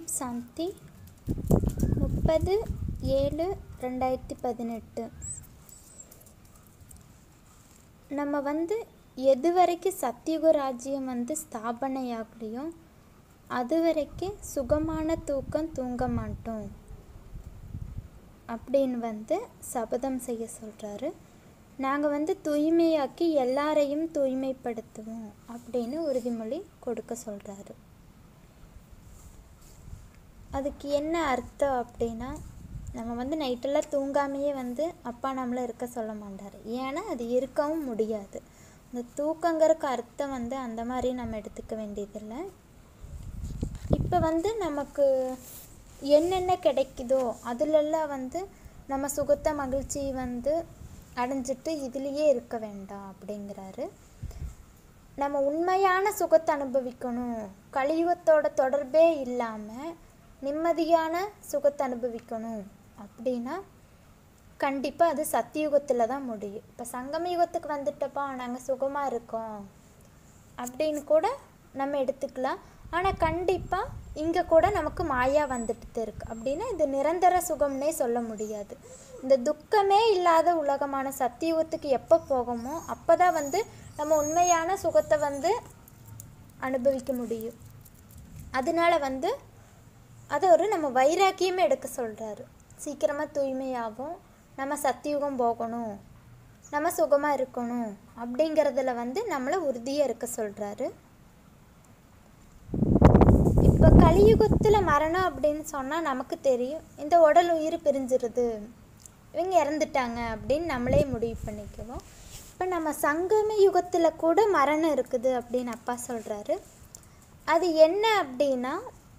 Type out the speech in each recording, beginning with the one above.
ஓம் சாந்தி முப்பது ஏழு ரெண்டாயிரத்தி பதினெட்டு நம்ம வந்து எது வரைக்கும் சத்தியுக ராஜ்யம் வந்து ஸ்தாபனை ஆகலையோ அது வரைக்கும் சுகமான தூக்கம் தூங்க மாட்டோம் அப்படின்னு வந்து சபதம் செய்ய சொல்கிறாரு நாங்கள் வந்து தூய்மையாக்கி எல்லாரையும் தூய்மைப்படுத்துவோம் அப்படின்னு உறுதிமொழி கொடுக்க சொல்கிறாரு அதுக்கு என்ன அர்த்தம் அப்படின்னா நம்ம வந்து நைட்டெல்லாம் தூங்காமையே வந்து அப்பா நம்மளை இருக்க சொல்ல மாட்டார் ஏன்னா அது இருக்கவும் முடியாது இந்த தூக்கங்கிறக்கு அர்த்தம் வந்து அந்த மாதிரி நம்ம எடுத்துக்க வேண்டியதில்லை இப்போ வந்து நமக்கு என்னென்ன கிடைக்குதோ அதிலெல்லாம் வந்து நம்ம சுகத்த மகிழ்ச்சி வந்து அடைஞ்சிட்டு இதுலேயே இருக்க வேண்டாம் அப்படிங்கிறாரு நம்ம உண்மையான சுகத்தை அனுபவிக்கணும் கலியுகத்தோட தொடர்பே இல்லாமல் நிம்மதியான சுகத்தை அனுபவிக்கணும் அப்படின்னா கண்டிப்பாக அது சத்தியுகத்தில் தான் முடியும் இப்போ சங்கம யுகத்துக்கு வந்துட்டப்பா நாங்கள் சுகமாக இருக்கோம் அப்படின்னு கூட நம்ம எடுத்துக்கலாம் ஆனால் கண்டிப்பாக இங்கே கூட நமக்கு மாயா வந்துட்டு இருக்கு அப்படின்னா இது நிரந்தர சுகம்னே சொல்ல முடியாது இந்த துக்கமே இல்லாத உலகமான சத்தியுகத்துக்கு எப்போ போகுமோ அப்போ தான் வந்து நம்ம உண்மையான சுகத்தை வந்து அனுபவிக்க முடியும் அதனால வந்து அதை ஒரு நம்ம வைராக்கியமே எடுக்க சொல்கிறாரு சீக்கிரமாக தூய்மையாகும் நம்ம சத்தியுகம் போகணும் நம்ம சுகமாக இருக்கணும் அப்படிங்கிறதுல வந்து நம்மளை உறுதியாக இருக்க சொல்கிறாரு இப்போ கலியுகத்தில் மரணம் அப்படின்னு சொன்னால் நமக்கு தெரியும் இந்த உடல் உயிர் பிரிஞ்சிருது இவங்க இறந்துட்டாங்க அப்படின்னு நம்மளே முடிவு பண்ணிக்குவோம் இப்போ நம்ம சங்கம யுகத்தில் கூட மரணம் இருக்குது அப்படின்னு அப்பா சொல்கிறாரு அது என்ன அப்படின்னா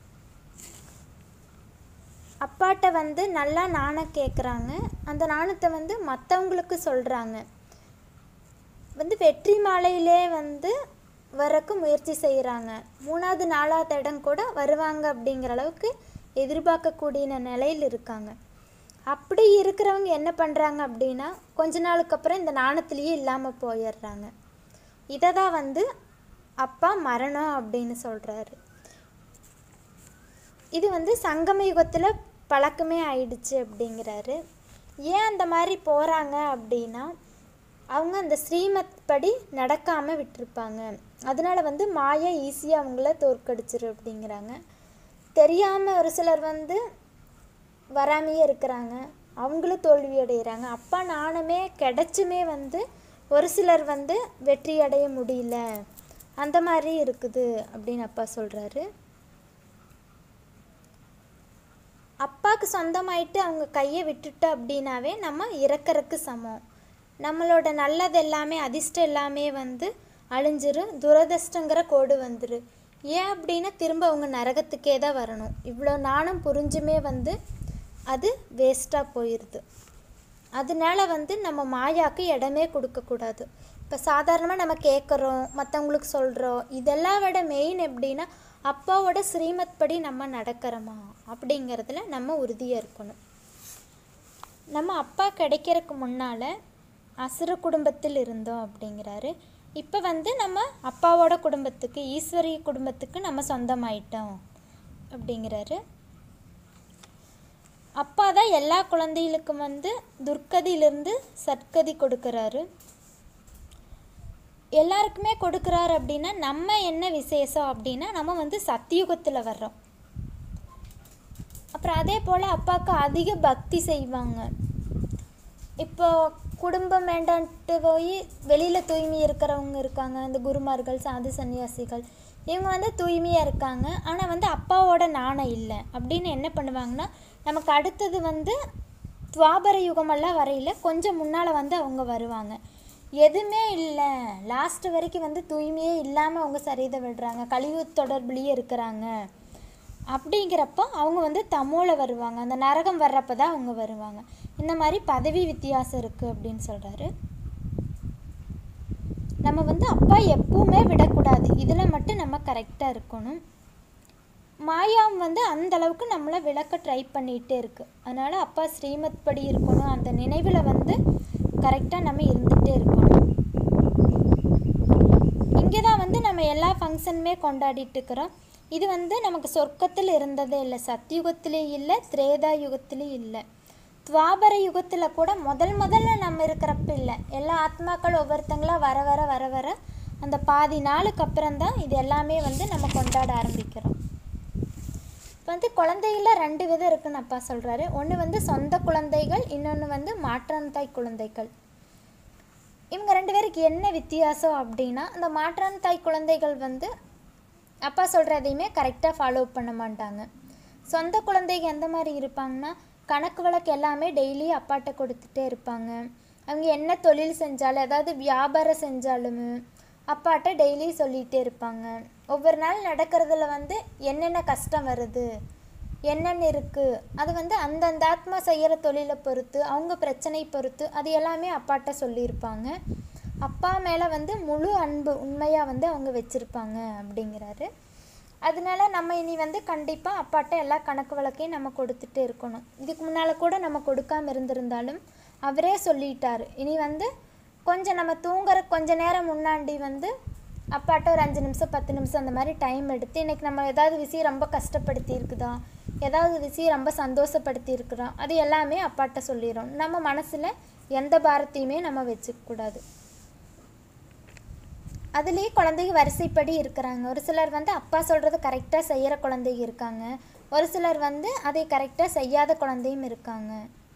அப்பாட்ட வந்து நல்லா நாணம் கேட்குறாங்க அந்த நாணத்தை வந்து மற்றவங்களுக்கு சொல்கிறாங்க வந்து வெற்றி மாலையிலே வந்து வரக்கு முயற்சி செய்கிறாங்க மூணாவது நாலாவது இடம் கூட வருவாங்க அப்படிங்கிற அளவுக்கு எதிர்பார்க்கக்கூடிய நிலையில் இருக்காங்க அப்படி இருக்கிறவங்க என்ன பண்ணுறாங்க அப்படின்னா கொஞ்ச நாளுக்கு அப்புறம் இந்த நாணத்திலேயே இல்லாமல் போயிடுறாங்க இதை தான் வந்து அப்பா மரணம் அப்படின்னு சொல்கிறாரு இது வந்து சங்கம யுகத்தில் பழக்கமே ஆயிடுச்சு அப்படிங்கிறாரு ஏன் அந்த மாதிரி போகிறாங்க அப்படின்னா அவங்க அந்த ஸ்ரீமத் படி நடக்காமல் விட்டுருப்பாங்க அதனால வந்து மாயா ஈஸியாக அவங்கள தோற்கடிச்சிரு அப்படிங்கிறாங்க தெரியாமல் ஒரு சிலர் வந்து வராமையே இருக்கிறாங்க அவங்களும் தோல்வி அடைகிறாங்க அப்பா நானுமே கிடைச்சுமே வந்து ஒரு சிலர் வந்து வெற்றி அடைய முடியல அந்த மாதிரி இருக்குது அப்படின்னு அப்பா சொல்கிறாரு அப்பாவுக்கு சொந்தமாயிட்டு அவங்க கையை விட்டுட்டு அப்படின்னாவே நம்ம இறக்கறக்கு சமம் நம்மளோட நல்லது எல்லாமே அதிர்ஷ்டம் எல்லாமே வந்து அழிஞ்சிரும் துரதிர்ஷ்டங்கிற கோடு வந்துரு ஏன் அப்படின்னா திரும்ப அவங்க நரகத்துக்கே தான் வரணும் இவ்வளோ நானும் புரிஞ்சுமே வந்து அது வேஸ்ட்டாக போயிடுது அதனால வந்து நம்ம மாயாவுக்கு இடமே கொடுக்கக்கூடாது இப்போ சாதாரணமாக நம்ம கேட்குறோம் மற்றவங்களுக்கு சொல்கிறோம் இதெல்லாம் விட மெயின் எப்படின்னா அப்பாவோட ஸ்ரீமத் படி நம்ம நடக்கிறோமா அப்படிங்கிறதுல நம்ம உறுதியாக இருக்கணும் நம்ம அப்பா கிடைக்கிறதுக்கு முன்னால் அசுர குடும்பத்தில் இருந்தோம் அப்படிங்கிறாரு இப்போ வந்து நம்ம அப்பாவோட குடும்பத்துக்கு ஈஸ்வரிய குடும்பத்துக்கு நம்ம சொந்தமாயிட்டோம் அப்படிங்கிறாரு அப்பா தான் எல்லா குழந்தைகளுக்கும் வந்து துர்க்கதியிலிருந்து சத்கதி கொடுக்குறாரு எல்லாருக்குமே கொடுக்குறாரு அப்படின்னா நம்ம என்ன விசேஷம் அப்படின்னா நம்ம வந்து சத்தியுகத்தில் வர்றோம் அப்புறம் அதே போல் அப்பாவுக்கு அதிக பக்தி செய்வாங்க இப்போ குடும்பம் வேண்டான்ட்டு போய் வெளியில் தூய்மை இருக்கிறவங்க இருக்காங்க இந்த குருமார்கள் சாது சன்னியாசிகள் இவங்க வந்து தூய்மையாக இருக்காங்க ஆனால் வந்து அப்பாவோட நாணம் இல்லை அப்படின்னு என்ன பண்ணுவாங்கன்னா நமக்கு அடுத்தது வந்து துவாபர யுகமெல்லாம் வரையில் கொஞ்சம் முன்னால் வந்து அவங்க வருவாங்க எதுவுமே இல்லை லாஸ்ட் வரைக்கும் வந்து தூய்மையே இல்லாமல் அவங்க சரிதை விடுறாங்க கழிவு தொடர்புலேயே இருக்கிறாங்க அப்படிங்கிறப்போ அவங்க வந்து தமோல வருவாங்க அந்த நரகம் வர்றப்ப தான் அவங்க வருவாங்க இந்த மாதிரி பதவி வித்தியாசம் இருக்குது அப்படின்னு சொல்கிறாரு நம்ம வந்து அப்பா எப்பவுமே விடக்கூடாது இதில் மட்டும் நம்ம கரெக்டாக இருக்கணும் மாயாம் வந்து அந்த அளவுக்கு நம்மளை விளக்க ட்ரை பண்ணிகிட்டே இருக்குது அதனால் அப்பா ஸ்ரீமத் படி இருக்கணும் அந்த நினைவில் வந்து கரெக்டாக நம்ம இருந்துகிட்டே இருக்கணும் இங்கே தான் வந்து வந்து நம்ம எல்லா ஃபங்க்ஷனுமே கொண்டாடிட்டு இருக்கிறோம் இது வந்து நமக்கு சொர்க்கத்தில் இருந்ததே இல்லை சத்தியுகத்திலையும் இல்லை திரேதா யுகத்திலையும் இல்லை துவாபர யுகத்தில் கூட முதல் முதல்ல நம்ம இருக்கிறப்ப இல்லை எல்லா ஆத்மாக்கள் ஒவ்வொருத்தங்களா வர வர வர வர அந்த பாதி நாளுக்கு அப்புறம் தான் இது எல்லாமே வந்து நம்ம கொண்டாட ஆரம்பிக்கிறோம் இப்போ வந்து குழந்தைகள ரெண்டு விதம் இருக்குன்னு அப்பா சொல்கிறாரு ஒன்று வந்து சொந்த குழந்தைகள் இன்னொன்று வந்து மாற்றான் தாய் குழந்தைகள் இவங்க ரெண்டு பேருக்கு என்ன வித்தியாசம் அப்படின்னா அந்த மாற்றான் தாய் குழந்தைகள் வந்து அப்பா சொல்கிறதையுமே கரெக்டாக ஃபாலோ பண்ண மாட்டாங்க சொந்த குழந்தைங்க எந்த மாதிரி இருப்பாங்கன்னா கணக்கு வழக்கு எல்லாமே டெய்லி அப்பாட்ட கொடுத்துட்டே இருப்பாங்க அவங்க என்ன தொழில் செஞ்சாலும் அதாவது வியாபாரம் செஞ்சாலுமே அப்பாட்ட டெய்லி சொல்லிகிட்டே இருப்பாங்க ஒவ்வொரு நாள் நடக்கிறதுல வந்து என்னென்ன கஷ்டம் வருது என்னென்ன இருக்குது அது வந்து அந்தந்த ஆத்மா செய்கிற தொழிலை பொறுத்து அவங்க பிரச்சனை பொறுத்து அது எல்லாமே அப்பாட்ட சொல்லியிருப்பாங்க அப்பா மேலே வந்து முழு அன்பு உண்மையாக வந்து அவங்க வச்சுருப்பாங்க அப்படிங்கிறாரு அதனால நம்ம இனி வந்து கண்டிப்பாக அப்பாட்ட எல்லா கணக்கு வழக்கையும் நம்ம கொடுத்துட்டே இருக்கணும் இதுக்கு முன்னால் கூட நம்ம கொடுக்காம இருந்திருந்தாலும் அவரே சொல்லிட்டாரு இனி வந்து கொஞ்சம் நம்ம தூங்குற கொஞ்ச நேரம் முன்னாடி வந்து அப்பாட்ட ஒரு அஞ்சு நிமிஷம் பத்து நிமிஷம் அந்த மாதிரி டைம் எடுத்து இன்றைக்கி நம்ம ஏதாவது விஷயம் ரொம்ப கஷ்டப்படுத்தி இருக்குதா ஏதாவது விஷயம் ரொம்ப சந்தோஷப்படுத்தி இருக்கிறோம் அது எல்லாமே அப்பாட்ட சொல்லிடும் நம்ம மனசில் எந்த பாரத்தையுமே நம்ம வச்சுக்கக்கூடாது அதுலேயே குழந்தைங்க வரிசைப்படி இருக்கிறாங்க ஒரு சிலர் வந்து அப்பா சொல்கிறது கரெக்டாக செய்கிற குழந்தைங்க இருக்காங்க ஒரு சிலர் வந்து அதை கரெக்டாக செய்யாத குழந்தையும் இருக்காங்க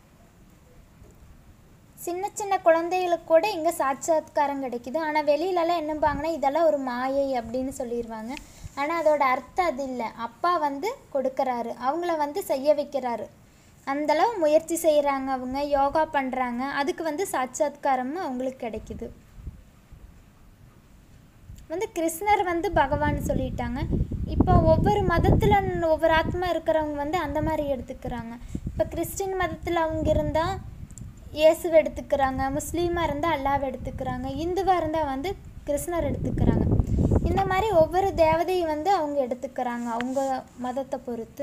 சின்ன சின்ன குழந்தைகளுக்கு கூட இங்கே சாட்சாத்காரம் கிடைக்குது ஆனால் வெளியிலலாம் என்னம்பாங்கன்னா இதெல்லாம் ஒரு மாயை அப்படின்னு சொல்லிடுவாங்க ஆனால் அதோட அர்த்தம் அது இல்லை அப்பா வந்து கொடுக்கறாரு அவங்கள வந்து செய்ய வைக்கிறாரு அந்தளவு முயற்சி செய்கிறாங்க அவங்க யோகா பண்ணுறாங்க அதுக்கு வந்து சாட்சாத்காரமும் அவங்களுக்கு கிடைக்குது வந்து கிருஷ்ணர் வந்து பகவான் சொல்லிட்டாங்க இப்போ ஒவ்வொரு மதத்தில் ஒவ்வொரு ஆத்மா இருக்கிறவங்க வந்து அந்த மாதிரி எடுத்துக்கிறாங்க இப்போ கிறிஸ்டின் மதத்தில் அவங்க இருந்தால் இயேசுவை எடுத்துக்கிறாங்க முஸ்லீமாக இருந்தால் அல்லாவை எடுத்துக்கிறாங்க இந்துவாக இருந்தால் வந்து கிருஷ்ணர் எடுத்துக்கிறாங்க இந்த மாதிரி ஒவ்வொரு தேவதையும் வந்து அவங்க எடுத்துக்கிறாங்க அவங்க மதத்தை பொறுத்து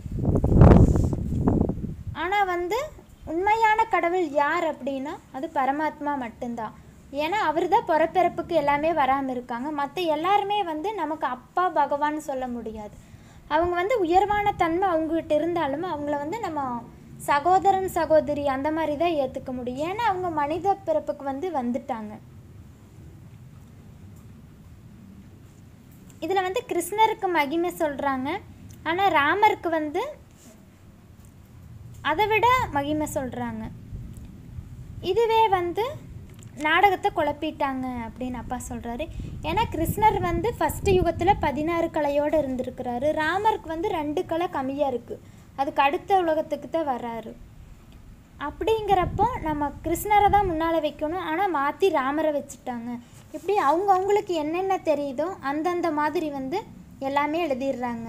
ஆனால் வந்து உண்மையான கடவுள் யார் அப்படின்னா அது பரமாத்மா மட்டும்தான் ஏன்னா அவர் தான் பிறப்பிறப்புக்கு எல்லாமே வராமல் இருக்காங்க மற்ற எல்லாருமே வந்து நமக்கு அப்பா பகவான் சொல்ல முடியாது அவங்க வந்து உயர்வான தன்மை அவங்ககிட்ட இருந்தாலும் அவங்கள வந்து நம்ம சகோதரன் சகோதரி அந்த மாதிரி தான் ஏற்றுக்க முடியும் ஏன்னா அவங்க மனித பிறப்புக்கு வந்து வந்துட்டாங்க இதில் வந்து கிருஷ்ணருக்கு மகிமை சொல்கிறாங்க ஆனால் ராமருக்கு வந்து அதை விட மகிமை சொல்கிறாங்க இதுவே வந்து நாடகத்தை குழப்பிட்டாங்க அப்படின்னு அப்பா சொல்கிறாரு ஏன்னா கிருஷ்ணர் வந்து ஃபஸ்ட்டு யுகத்தில் பதினாறு கலையோடு இருந்திருக்கிறாரு ராமருக்கு வந்து ரெண்டு கலை கம்மியாக இருக்குது அதுக்கு அடுத்த உலகத்துக்கு தான் வர்றாரு அப்படிங்கிறப்போ நம்ம கிருஷ்ணரை தான் முன்னால் வைக்கணும் ஆனால் மாற்றி ராமரை வச்சுட்டாங்க இப்படி அவங்க அவங்களுக்கு என்னென்ன தெரியுதோ அந்தந்த மாதிரி வந்து எல்லாமே எழுதிடுறாங்க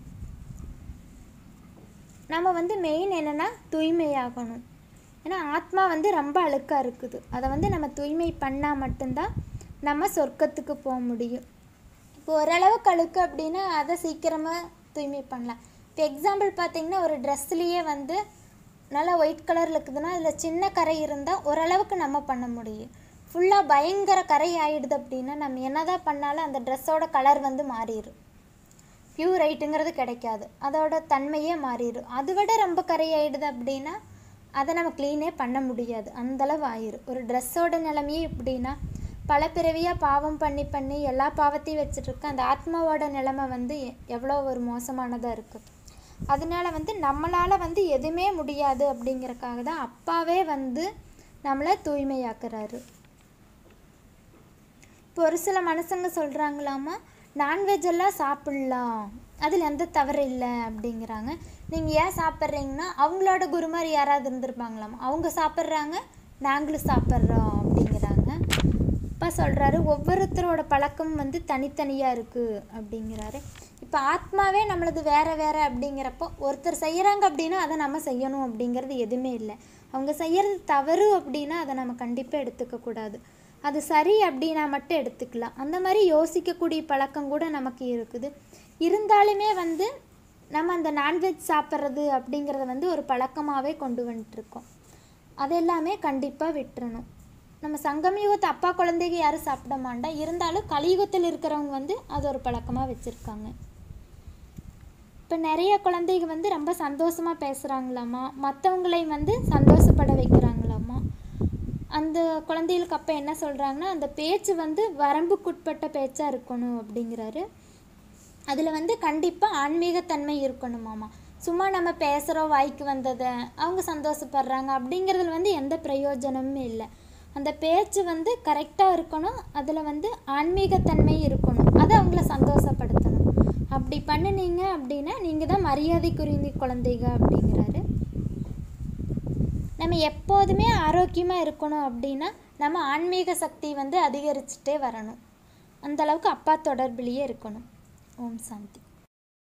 நம்ம வந்து மெயின் என்னென்னா தூய்மையாகணும் ஏன்னா ஆத்மா வந்து ரொம்ப அழுக்காக இருக்குது அதை வந்து நம்ம தூய்மை பண்ணால் மட்டும்தான் நம்ம சொர்க்கத்துக்கு போக முடியும் இப்போ ஓரளவுக்கு அழுக்கு அப்படின்னா அதை சீக்கிரமாக தூய்மை பண்ணலாம் இப்போ எக்ஸாம்பிள் பார்த்தீங்கன்னா ஒரு ட்ரெஸ்லேயே வந்து நல்லா ஒயிட் கலரில் இருக்குதுன்னா அதில் சின்ன கரை இருந்தால் ஓரளவுக்கு நம்ம பண்ண முடியும் ஃபுல்லாக பயங்கர கரை ஆயிடுது அப்படின்னா நம்ம என்னதான் பண்ணாலும் அந்த ட்ரெஸ்ஸோட கலர் வந்து மாறிடும் பியூர் ரைட்டுங்கிறது கிடைக்காது அதோட தன்மையே மாறிடும் அதை விட ரொம்ப கரையாயிடுது அப்படின்னா அதை நம்ம க்ளீனே பண்ண முடியாது அந்தளவு ஆயிரும் ஒரு ட்ரெஸ்ஸோட நிலைமையே எப்படின்னா பல பிறவியாக பாவம் பண்ணி பண்ணி எல்லா பாவத்தையும் வச்சுட்டு இருக்க அந்த ஆத்மாவோட நிலைமை வந்து எ- எவ்வளோ ஒரு மோசமானதாக இருக்குது அதனால வந்து நம்மளால் வந்து எதுவுமே முடியாது அப்படிங்கறக்காக தான் அப்பாவே வந்து நம்மளை தூய்மையாக்குறாரு இப்போ ஒரு சில மனுஷங்க சொல்கிறாங்களாமா நான்வெஜ் எல்லாம் சாப்பிட்லாம் அதில் எந்த தவறு இல்லை அப்படிங்கிறாங்க நீங்கள் ஏன் சாப்பிட்றீங்கன்னா அவங்களோட குருமார் யாராவது இருந்திருப்பாங்களாமா அவங்க சாப்பிட்றாங்க நாங்களும் சாப்பிட்றோம் அப்படிங்கிறாங்க அப்பா சொல்கிறாரு ஒவ்வொருத்தரோட பழக்கம் வந்து தனித்தனியாக இருக்குது அப்படிங்கிறாரு இப்போ ஆத்மாவே நம்மளது வேற வேற அப்படிங்கிறப்போ ஒருத்தர் செய்கிறாங்க அப்படின்னா அதை நம்ம செய்யணும் அப்படிங்கிறது எதுவுமே இல்லை அவங்க செய்கிறது தவறு அப்படின்னா அதை நம்ம கண்டிப்பாக எடுத்துக்கக்கூடாது அது சரி அப்படின்னா மட்டும் எடுத்துக்கலாம் அந்த மாதிரி யோசிக்கக்கூடிய பழக்கம் கூட நமக்கு இருக்குது இருந்தாலுமே வந்து நம்ம அந்த நான்வெஜ் சாப்பிட்றது அப்படிங்கிறத வந்து ஒரு பழக்கமாகவே கொண்டு வந்துட்டுருக்கோம் அது எல்லாமே கண்டிப்பாக விட்டுறணும் நம்ம சங்கமயுகத்து அப்பா குழந்தைங்க யாரும் சாப்பிட மாட்டா இருந்தாலும் கலியுகத்தில் இருக்கிறவங்க வந்து அது ஒரு பழக்கமாக வச்சுருக்காங்க இப்போ நிறைய குழந்தைங்க வந்து ரொம்ப சந்தோஷமாக பேசுகிறாங்களாம்மா மற்றவங்களை வந்து சந்தோஷப்பட வைக்கிறாங்களாம்மா அந்த குழந்தைகளுக்கு அப்போ என்ன சொல்கிறாங்கன்னா அந்த பேச்சு வந்து வரம்புக்குட்பட்ட பேச்சாக இருக்கணும் அப்படிங்கிறாரு அதில் வந்து கண்டிப்பாக ஆன்மீகத்தன்மை இருக்கணுமாமா சும்மா நம்ம பேசுகிறோம் வாய்க்கு வந்ததை அவங்க சந்தோஷப்படுறாங்க அப்படிங்கிறதுல வந்து எந்த பிரயோஜனமும் இல்லை அந்த பேச்சு வந்து கரெக்டாக இருக்கணும் அதில் வந்து ஆன்மீகத்தன்மை இருக்கணும் அதை அவங்கள சந்தோஷப்படுத்தணும் அப்படி பண்ணுனீங்க அப்படின்னா நீங்கள் தான் மரியாதைக்குரிய குழந்தைங்க அப்படிங்கிறாரு நம்ம எப்போதுமே ஆரோக்கியமாக இருக்கணும் அப்படின்னா நம்ம ஆன்மீக சக்தி வந்து அதிகரிச்சுட்டே வரணும் அந்த அளவுக்கு அப்பா தொடர்பிலேயே இருக்கணும் ஓம் சாந்தி